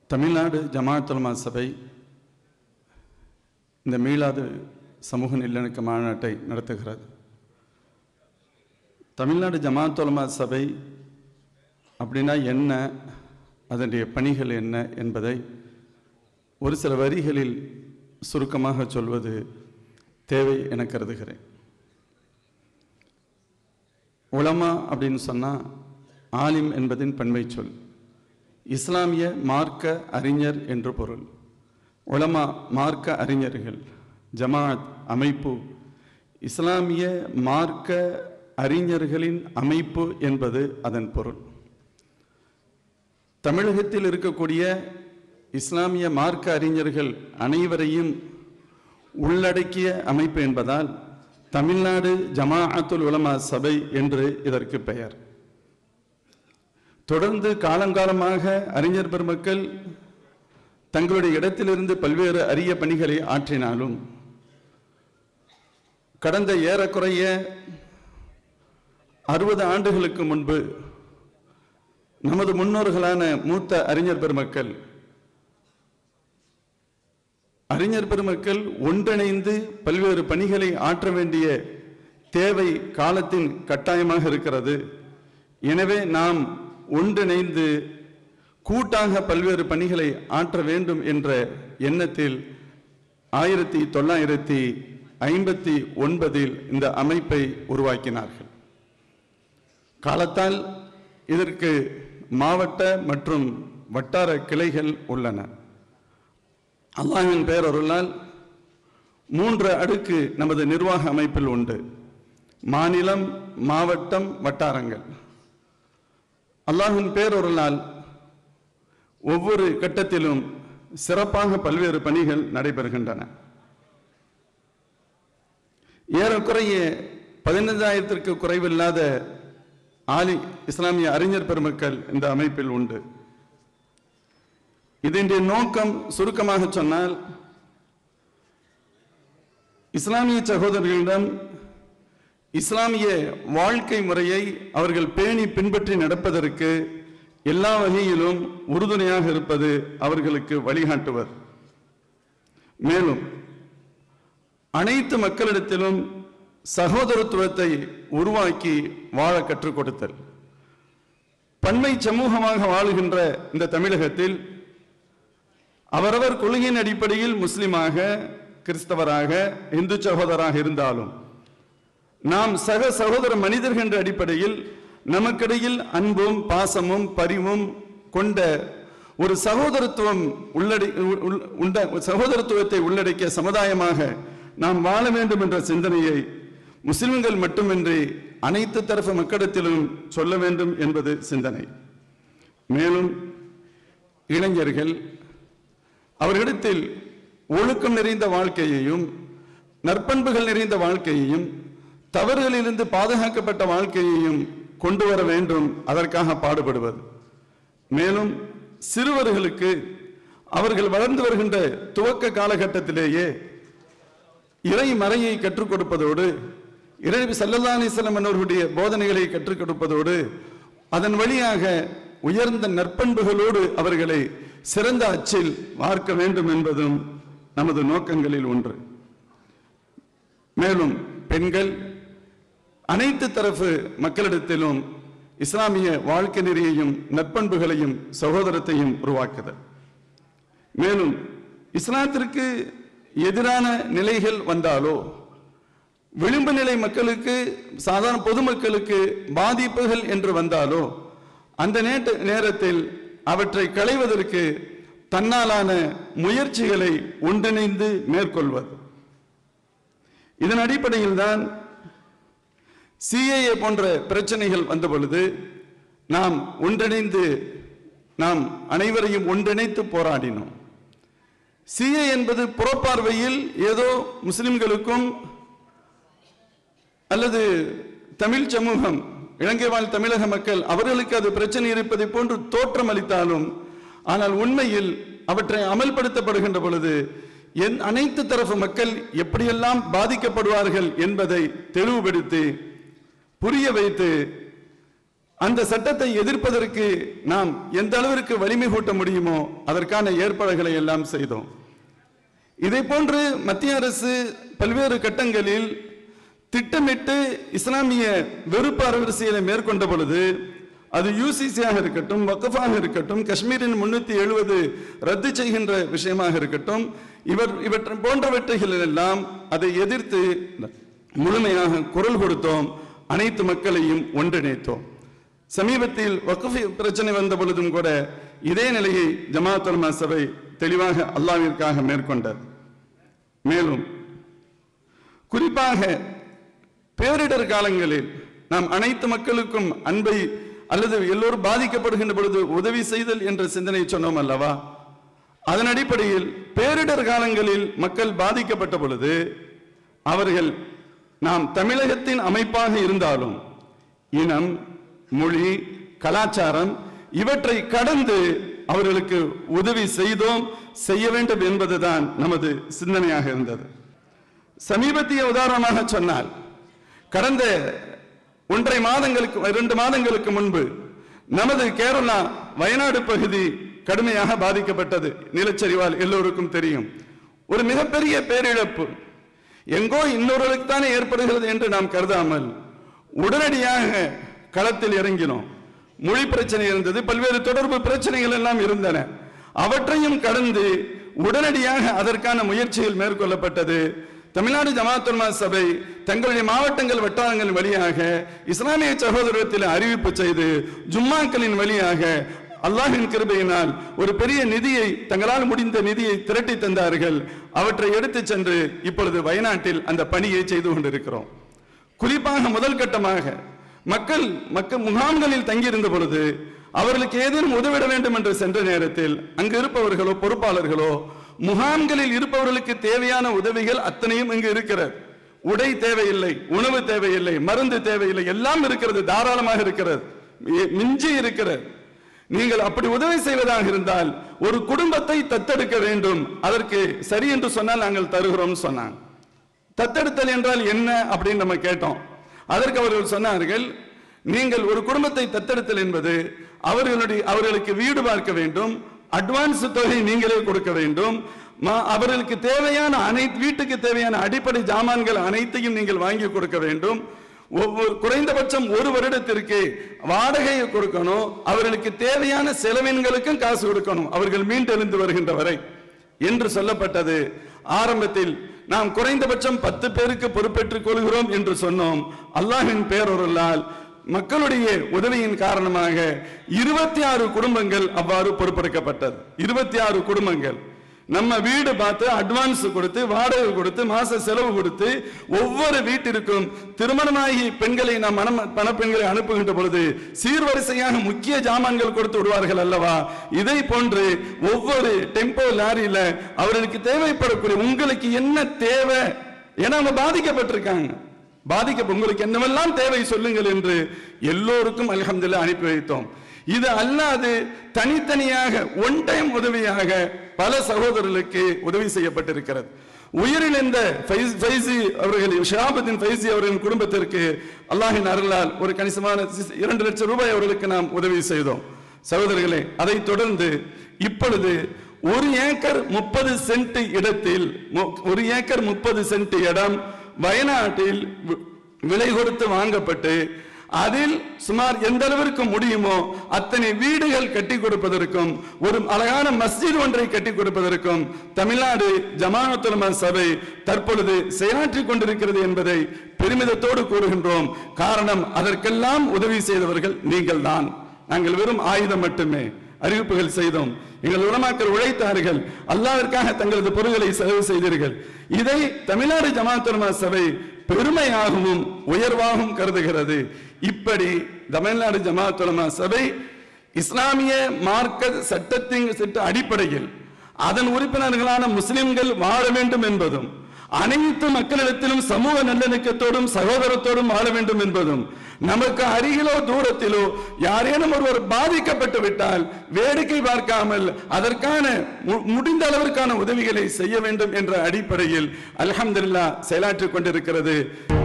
தமிழ்நாடு ஜமாஅத் உலமா சபை இந்த மீளாது சமூக நல்லிணக்க மாநாட்டை நடத்துகிறது தமிழ்நாடு ஜமாஅத் உலமா சபை அப்படின்னா என்ன அதனுடைய பணிகள் என்ன என்பதை ஒரு சில வரிகளில் சுருக்கமாக சொல்வது தேவை என கருதுகிறேன் உலமா அப்படின்னு சொன்னால் ஆலிம் என்பதின் பன்மை சொல் இஸ்லாமிய மார்க்க அறிஞர் என்று பொருள் உலமா மார்க்க அறிஞர்கள் ஜமாத் அமைப்பு இஸ்லாமிய மார்க்க அறிஞர்களின் அமைப்பு என்பது அதன் பொருள் தமிழகத்தில் இருக்கக்கூடிய இஸ்லாமிய மார்க்க அறிஞர்கள் அனைவரையும் உள்ளடக்கிய அமைப்பு என்பதால் தமிழ்நாடு ஜமாஅத்துல் உலமா சபை என்று இதற்கு பெயர் தொடர்ந்து காலங்காலமாக அறிஞர் பெருமக்கள் தங்களுடைய இடத்திலிருந்து பல்வேறு அரிய பணிகளை ஆற்றினாலும் கடந்த ஏறக்குறைய அறுபது ஆண்டுகளுக்கு முன்பு நமது முன்னோர்களான மூத்த அறிஞர் பெருமக்கள் அறிஞர் பெருமக்கள் ஒன்றிணைந்து பல்வேறு பணிகளை ஆற்ற வேண்டிய தேவை காலத்தின் கட்டாயமாக இருக்கிறது எனவே நாம் ஒன்றிணைந்து கூட்டாக பல்வேறு பணிகளை ஆற்ற வேண்டும் என்ற எண்ணத்தில் ஆயிரத்தி தொள்ளாயிரத்தி ஐம்பத்தி ஒன்பதில் இந்த அமைப்பை உருவாக்கினார்கள் காலத்தால் இதற்கு மாவட்ட மற்றும் வட்டார கிளைகள் உள்ளன அல்லாஹின் பேரருளால் மூன்று அடுக்கு நமது நிர்வாக அமைப்பில் உண்டு மாநிலம் மாவட்டம் வட்டாரங்கள் அல்லாஹின் பேரொருளால் ஒவ்வொரு கட்டத்திலும் சிறப்பாக பல்வேறு பணிகள் நடைபெறுகின்றன ஏறக்குறைய பதினைந்தாயிரத்திற்கு குறைவில்லாத ஆலி இஸ்லாமிய அறிஞர் பெருமக்கள் இந்த அமைப்பில் உண்டு இதனுடைய நோக்கம் சுருக்கமாக சொன்னால் இஸ்லாமிய சகோதரர்களிடம் இஸ்லாமிய வாழ்க்கை முறையை அவர்கள் பேணி பின்பற்றி நடப்பதற்கு எல்லா வகையிலும் உறுதுணையாக இருப்பது அவர்களுக்கு வழிகாட்டுவர் மேலும் அனைத்து மக்களிடத்திலும் சகோதரத்துவத்தை உருவாக்கி வாழ கற்றுக் கொடுத்தல் பன்மை சமூகமாக வாழுகின்ற இந்த தமிழகத்தில் அவரவர் கொள்கையின் அடிப்படையில் முஸ்லிமாக கிறிஸ்தவராக இந்து சகோதராக இருந்தாலும் நாம் சக சகோதர மனிதர்கள் என்ற அடிப்படையில் நமக்கிடையில் அன்பும் பாசமும் பரிவும் கொண்ட ஒரு சகோதரத்துவம் உள்ளடை உள்- உண்ட சகோதரத்துவத்தை உள்ளடக்கிய சமுதாயமாக நாம் வாழ வேண்டும் என்ற சிந்தனையை முஸ்லிம்கள் மட்டுமின்றி அனைத்து தரப்பு மக்களிடத்திலும் சொல்ல வேண்டும் என்பது சிந்தனை மேலும் இளைஞர்கள் அவர்களிடத்தில் ஒழுக்கம் நிறைந்த வாழ்க்கையையும் நற்பண்புகள் நிறைந்த வாழ்க்கையையும் தவறுகளிலிருந்து பாதுகாக்கப்பட்ட வாழ்க்கையையும் கொண்டு வர வேண்டும் அதற்காக பாடுபடுவது மேலும் சிறுவர்களுக்கு அவர்கள் வளர்ந்து வருகின்ற துவக்க காலகட்டத்திலேயே இறை மறையை கற்றுக் கொடுப்பதோடு இறைவி சல்லல்லா அலிஸ்லாம் அவர்களுடைய போதனைகளை கற்றுக் கொடுப்பதோடு அதன் வழியாக உயர்ந்த நற்பண்புகளோடு அவர்களை சிறந்த அச்சில் வார்க்க வேண்டும் என்பதும் நமது நோக்கங்களில் ஒன்று மேலும் பெண்கள் அனைத்து தரப்பு மக்களிடத்திலும் இஸ்லாமிய வாழ்க்கை நெறியையும் நற்பண்புகளையும் சகோதரத்தையும் உருவாக்குதல் மேலும் இஸ்லாத்திற்கு எதிரான நிலைகள் வந்தாலோ விளிம்பு நிலை மக்களுக்கு சாதாரண பொதுமக்களுக்கு பாதிப்புகள் என்று வந்தாலோ அந்த நேட்ட நேரத்தில் அவற்றை களைவதற்கு தன்னாலான முயற்சிகளை ஒன்றிணைந்து மேற்கொள்வது இதன் அடிப்படையில் தான் சிஏஏ போன்ற பிரச்சனைகள் வந்த பொழுது நாம் ஒன்றிணைந்து நாம் அனைவரையும் ஒன்றிணைத்து போராடினோம் சிஏ என்பது புறப்பார்வையில் ஏதோ முஸ்லிம்களுக்கும் அல்லது தமிழ் சமூகம் இலங்கை வாழ் தமிழக மக்கள் அவர்களுக்கு அது பிரச்சனை இருப்பதை போன்று தோற்றம் அளித்தாலும் ஆனால் உண்மையில் அவற்றை அமல்படுத்தப்படுகின்ற பொழுது என் அனைத்து தரப்பு மக்கள் எப்படியெல்லாம் பாதிக்கப்படுவார்கள் என்பதை தெளிவுபடுத்தி புரிய வைத்து அந்த சட்டத்தை எதிர்ப்பதற்கு நாம் எந்த அளவிற்கு வலிமை கூட்ட முடியுமோ அதற்கான ஏற்பாடுகளை எல்லாம் செய்தோம் இதை போன்று மத்திய அரசு பல்வேறு கட்டங்களில் திட்டமிட்டு இஸ்லாமிய வெறுப்பு அரசியலை மேற்கொண்ட பொழுது அது யூசிசியாக இருக்கட்டும் வக்கஃபாக இருக்கட்டும் காஷ்மீரின் முன்னூத்தி எழுபது ரத்து செய்கின்ற விஷயமாக இருக்கட்டும் இவர் இவற்றை போன்றவற்றைகள் எல்லாம் அதை எதிர்த்து முழுமையாக குரல் கொடுத்தோம் அனைத்து மக்களையும் ஒன்றிணைத்தோம் சமீபத்தில் வக்ஃப் பிரச்சனை வந்த பொழுதும் கூட இதே நிலையை ஜமாத் உலமா சபை தெளிவாக அல்லாவிற்காக மேற்கொண்டது மேலும் குறிப்பாக பேரிடர் காலங்களில் நாம் அனைத்து மக்களுக்கும் அன்பை அல்லது எல்லோரும் பாதிக்கப்படுகின்ற பொழுது உதவி செய்தல் என்ற சிந்தனை சொன்னோம் அல்லவா அதன் அடிப்படையில் பேரிடர் காலங்களில் மக்கள் பாதிக்கப்பட்ட பொழுது அவர்கள் நாம் தமிழகத்தின் அமைப்பாக இருந்தாலும் இனம் மொழி கலாச்சாரம் இவற்றை கடந்து அவர்களுக்கு உதவி செய்தோம் செய்ய வேண்டும் என்பதுதான் நமது சிந்தனையாக இருந்தது சமீபத்திய உதாரணமாக சொன்னால் கடந்த ஒன்றரை மாதங்களுக்கு இரண்டு மாதங்களுக்கு முன்பு நமது கேரளா வயநாடு பகுதி கடுமையாக பாதிக்கப்பட்டது நிலச்சரிவால் எல்லோருக்கும் தெரியும் ஒரு மிகப்பெரிய பேரிழப்பு எங்கோ இன்னொருவருக்கு தானே ஏற்படுகிறது என்று நாம் கருதாமல் உடனடியாக களத்தில் இறங்கினோம் மொழி பிரச்சனை இருந்தது பல்வேறு தொடர்பு பிரச்சனைகள் எல்லாம் இருந்தன அவற்றையும் கடந்து உடனடியாக அதற்கான முயற்சிகள் மேற்கொள்ளப்பட்டது தமிழ்நாடு ஜமாத்துல்மா சபை தங்களுடைய மாவட்டங்கள் வட்டாரங்கள் வழியாக இஸ்லாமிய சகோதரத்தில் அறிவிப்பு செய்து ஜும்மாக்களின் வழியாக அல்லாஹின் கிருபையினால் ஒரு பெரிய நிதியை தங்களால் முடிந்த நிதியை திரட்டி தந்தார்கள் அவற்றை எடுத்துச் சென்று இப்பொழுது வயநாட்டில் அந்த பணியை செய்து கொண்டிருக்கிறோம் குறிப்பாக முதல் கட்டமாக மக்கள் மக்கள் முகாம்களில் தங்கியிருந்த பொழுது அவர்களுக்கு ஏதேனும் உதவிட வேண்டும் என்று சென்ற நேரத்தில் அங்கு இருப்பவர்களோ பொறுப்பாளர்களோ முகாம்களில் இருப்பவர்களுக்கு தேவையான உதவிகள் அத்தனையும் இங்கு இருக்கிறது உடை தேவையில்லை உணவு தேவையில்லை மருந்து தேவையில்லை எல்லாம் இருக்கிறது தாராளமாக இருக்கிறது மி- மிஞ்சி இருக்கிறது நீங்கள் அப்படி உதவி செய்வதாக இருந்தால் ஒரு குடும்பத்தை தத்தெடுக்க வேண்டும் அதற்கு சரி என்று சொன்னால் நாங்கள் தருகிறோம் சொன்னாங்க தத்தெடுத்தல் என்றால் என்ன அப்படின்னு நம்ம கேட்டோம் அதற்கு அவர்கள் சொன்னார்கள் நீங்கள் ஒரு குடும்பத்தை தத்தெடுத்தல் என்பது அவர்களுடைய அவர்களுக்கு வீடு பார்க்க வேண்டும் அட்வான்ஸ் தொகை நீங்களே கொடுக்க வேண்டும் ம- அவர்களுக்கு தேவையான அனைத்து வீட்டுக்கு தேவையான அடிப்படை ஜாமான்கள் அனைத்தையும் நீங்கள் வாங்கி கொடுக்க வேண்டும் ஒவ்வொரு குறைந்தபட்சம் ஒரு வருடத்திற்கு வாடகையை கொடுக்கணும் அவர்களுக்கு தேவையான செலவின்களுக்கும் காசு கொடுக்கணும் அவர்கள் மீண்டெழுந்து வருகின்ற வரை என்று சொல்லப்பட்டது ஆரம்பத்தில் நாம் குறைந்தபட்சம் பத்து பேருக்கு பொறுப்பேற்றுக் கொள்கிறோம் என்று சொன்னோம் அல்லாஹின் பேரொருளால் மக்களுடைய உதவியின் காரணமாக இருபத்தி ஆறு குடும்பங்கள் அவ்வாறு பொறுப்பெடுக்கப்பட்டது இருபத்தி ஆறு குடும்பங்கள் நம்ம வீடு பார்த்து அட்வான்ஸ் கொடுத்து வாடகை கொடுத்து மாச செலவு கொடுத்து ஒவ்வொரு வீட்டிற்கும் திருமணமாகி பெண்களை நாம் மனம் பணப்பெண்களை அனுப்புகின்ற பொழுது சீர்வரிசையாக முக்கிய ஜாமான்கள் கொடுத்து விடுவார்கள் அல்லவா இதை போன்று ஒவ்வொரு டெம்போ லாரியில அவர்களுக்கு தேவைப்படக்கூடிய உங்களுக்கு என்ன தேவை ஏன்னா அவங்க பாதிக்கப்பட்டிருக்காங்க பாதிக்க உங்களுக்கு என்னவெல்லாம் தேவை சொல்லுங்கள் என்று எல்லோருக்கும் அல்ஹம்துலில்லாஹ் அனுப்பி வைத்தோம் இது அல்லாது தனித்தனியாக ஒன் டைம் உதவியாக பல சகோதரர்களுக்கு உதவி செய்யப்பட்டிருக்கிறது உயிரிழந்த ஃபைஸ்- ஃபைசி அவர்களின் ஷியாபுதீன் ஃபைசி அவர்களின் குடும்பத்திற்கு அல்லாஹின் அருளால் ஒரு கணிசமான சி- இரண்டு லட்சம் ரூபாய் அவர்களுக்கு நாம் உதவி செய்தோம் சகோதரர்களே அதைத் தொடர்ந்து இப்பொழுது ஒரு ஏக்கர் முப்பது சென்ட் இடத்தில் மு- ஒரு ஏக்கர் முப்பது சென்ட் இடம் வயநாட்டில் வி- விலை கொடுத்து வாங்கப்பட்டு அதில் சுமார் எந்த அளவிற்கு முடியுமோ அத்தனை வீடுகள் கட்டி கொடுப்பதற்கும் ஒரு அழகான மஸ்ஜித் ஒன்றை கட்டி கொடுப்பதற்கும் தமிழ்நாடு ஜமானத்துலமா சபை தற்பொழுது செயலாற்றிக் கொண்டிருக்கிறது என்பதை பெருமிதத்தோடு கூறுகின்றோம் காரணம் அதற்கெல்லாம் உதவி செய்தவர்கள் நீங்கள்தான் நாங்கள் வெறும் ஆயுதம் மட்டுமே அறிவிப்புகள் செய்தோம் எங்கள் உலமாக்கள் உழைத்தார்கள் அல்லாவிற்காக தங்களது பொருள்களை செலவு செய்தீர்கள் இதை தமிழ்நாடு ஜமாத்துலமா சபை பெருமையாகவும் உயர்வாகவும் கருதுகிறது இப்படி தமிழ்நாடு ஜமாத்துலமா சபை இஸ்லாமிய மார்க்க சட்டத்தின் சட்ட அடிப்படையில் அதன் உறுப்பினர்களான முஸ்லிம்கள் வாழ வேண்டும் என்பதும் அனைத்து மக்களிடத்திலும் சமூக நல்லிணக்கத்தோடும் சகோதரத்தோடும் வாழ வேண்டும் என்பதும் நமக்கு அருகிலோ தூரத்திலோ யாரேனும் ஒருவர் பாதிக்கப்பட்டு விட்டால் வேடிக்கை பார்க்காமல் அதற்கான மு- முடிந்த அளவிற்கான உதவிகளை செய்ய வேண்டும் என்ற அடிப்படையில் அல்ஹம்துலில்லாஹ் செயலாற்றிக் கொண்டிருக்கிறது